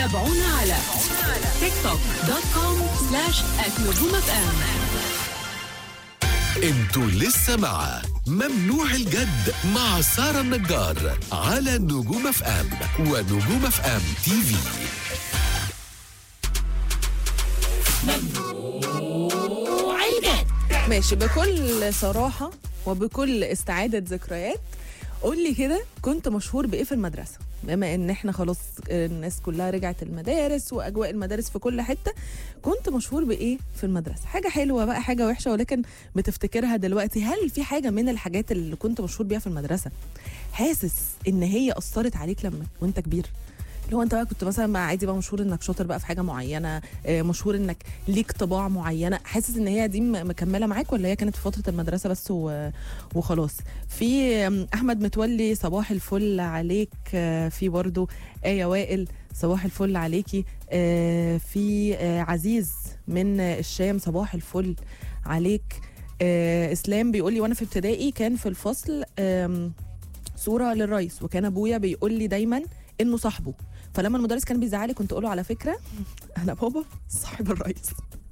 تابعونا على تيك توك دوت كوم سلاش نجوم اف ام انتوا لسه مع ممنوع الجد مع سارة النجار على نجوم اف ام ونجوم اف ام تي في ماشي بكل صراحة وبكل استعادة ذكريات قول لي كده كنت مشهور بإيه في المدرسة بما ان احنا خلاص الناس كلها رجعت المدارس واجواء المدارس في كل حته كنت مشهور بايه في المدرسه حاجه حلوه بقى حاجه وحشه ولكن بتفتكرها دلوقتي هل في حاجه من الحاجات اللي كنت مشهور بيها في المدرسه حاسس ان هي اثرت عليك لما وانت كبير اللي هو انت بقى كنت مثلا بقى عادي بقى مشهور انك شاطر بقى في حاجه معينه آه، مشهور انك ليك طباع معينه حاسس ان هي دي م- مكمله معاك ولا هي كانت في فتره المدرسه بس و- وخلاص في آم، احمد متولي صباح الفل عليك آه، في برضو ايه وائل صباح الفل عليكي آه، في آه، عزيز من آه، الشام صباح الفل عليك آه، اسلام بيقول لي وانا في ابتدائي كان في الفصل آم، صوره للرئيس وكان ابويا بيقول لي دايما انه صاحبه فلما المدرس كان بيزعلي كنت اقول له على فكره انا بابا صاحب الرئيس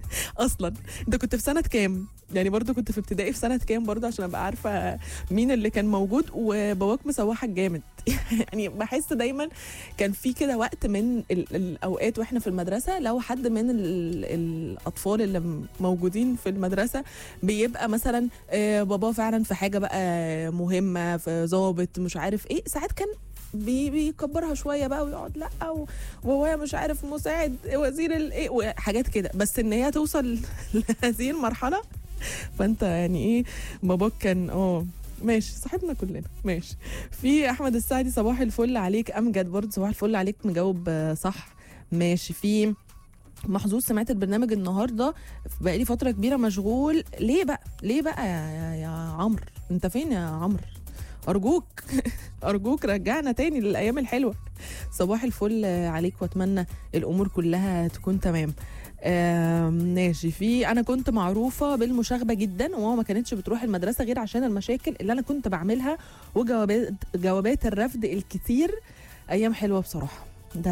اصلا انت كنت في سنه كام يعني برضو كنت في ابتدائي في سنه كام برضو عشان ابقى عارفه مين اللي كان موجود وباباك مسوحك جامد يعني بحس دايما كان في كده وقت من ال- الاوقات واحنا في المدرسه لو حد من ال- الاطفال اللي م- موجودين في المدرسه بيبقى مثلا آه، باباه فعلا في حاجه بقى مهمه في ظابط مش عارف ايه ساعات كان بي- بيكبرها شويه بقى ويقعد لا و- وهو مش عارف مساعد وزير الايه وحاجات كده بس ان هي توصل لهذه المرحله فانت يعني ايه باباك كان اه ماشي صاحبنا كلنا ماشي في احمد السعدي صباح الفل عليك امجد برضه صباح الفل عليك مجاوب آه، صح ماشي في محظوظ سمعت البرنامج النهارده بقالي فتره كبيره مشغول ليه بقى ليه بقى يا, يا, يا عمرو انت فين يا عمرو ارجوك ارجوك رجعنا تاني للايام الحلوه صباح الفل عليك واتمنى الامور كلها تكون تمام آم، ماشي في انا كنت معروفه بالمشاغبه جدا وماما ما كانتش بتروح المدرسه غير عشان المشاكل اللي انا كنت بعملها وجوابات جوابات الرفض الكتير ايام حلوه بصراحه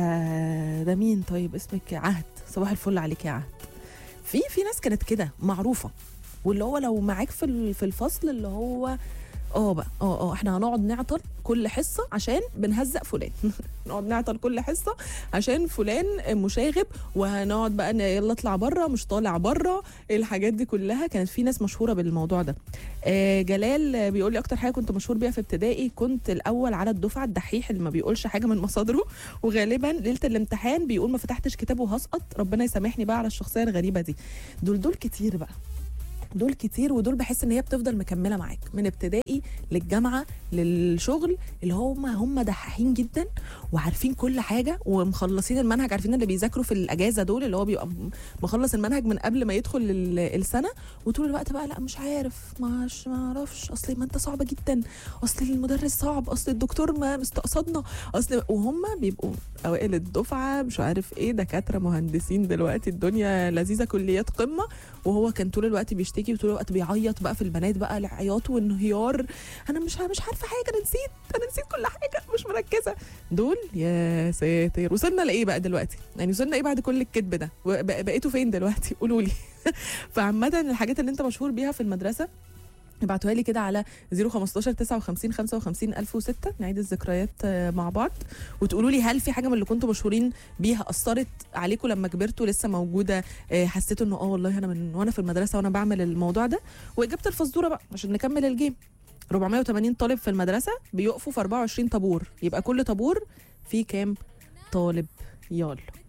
ده ده مين طيب اسمك عهد صباح الفل عليك يا عهد في في ناس كانت كده معروفه واللي هو لو معاك في ال- في الفصل اللي هو اه بقى اه اه احنا هنقعد نعطل كل حصه عشان بنهزق فلان نقعد نعطل كل حصه عشان فلان مشاغب وهنقعد بقى ن- يلا اطلع بره مش طالع بره الحاجات دي كلها كانت في ناس مشهوره بالموضوع ده آه جلال بيقول لي اكتر حاجه كنت مشهور بيها في ابتدائي كنت الاول على الدفعه الدحيح اللي ما بيقولش حاجه من مصادره وغالبا ليله الامتحان بيقول ما فتحتش كتاب وهسقط ربنا يسامحني بقى على الشخصيه الغريبه دي دول دول كتير بقى دول كتير ودول بحس ان هي بتفضل مكمله معاك من ابتدائي للجامعه للشغل اللي هم هم دحاحين جدا وعارفين كل حاجه ومخلصين المنهج عارفين اللي بيذاكروا في الاجازه دول اللي هو بيبقى م- مخلص المنهج من قبل ما يدخل ال- السنه وطول الوقت بقى لا مش عارف مش ما اعرفش اصل ما انت صعبه جدا اصل المدرس صعب اصل الدكتور ما مستقصدنا اصل وهم بيبقوا اوائل الدفعه مش عارف ايه دكاتره مهندسين دلوقتي الدنيا لذيذه كليات قمه وهو كان طول الوقت بيشتكي وطول الوقت بيعيط بقى في البنات بقى العياط والانهيار انا مش مش عارفه حاجه انا نسيت انا نسيت كل حاجه مش مركزه دول يا ساتر وصلنا لايه بقى دلوقتي يعني وصلنا ايه بعد كل الكذب ده وبق- بقيتوا فين دلوقتي قولوا لي فعامه الحاجات اللي انت مشهور بيها في المدرسه ابعتوها لي كده على 015 59 55 1006 نعيد الذكريات آه، مع بعض وتقولوا لي هل في حاجه من اللي كنتوا مشهورين بيها اثرت عليكم لما كبرتوا لسه موجوده آه، حسيتوا انه اه والله انا من وانا في المدرسه وانا بعمل الموضوع ده واجابه الفزوره بقى عشان نكمل الجيم 480 طالب في المدرسه بيقفوا في 24 طابور يبقى كل طابور فيه كام طالب يلا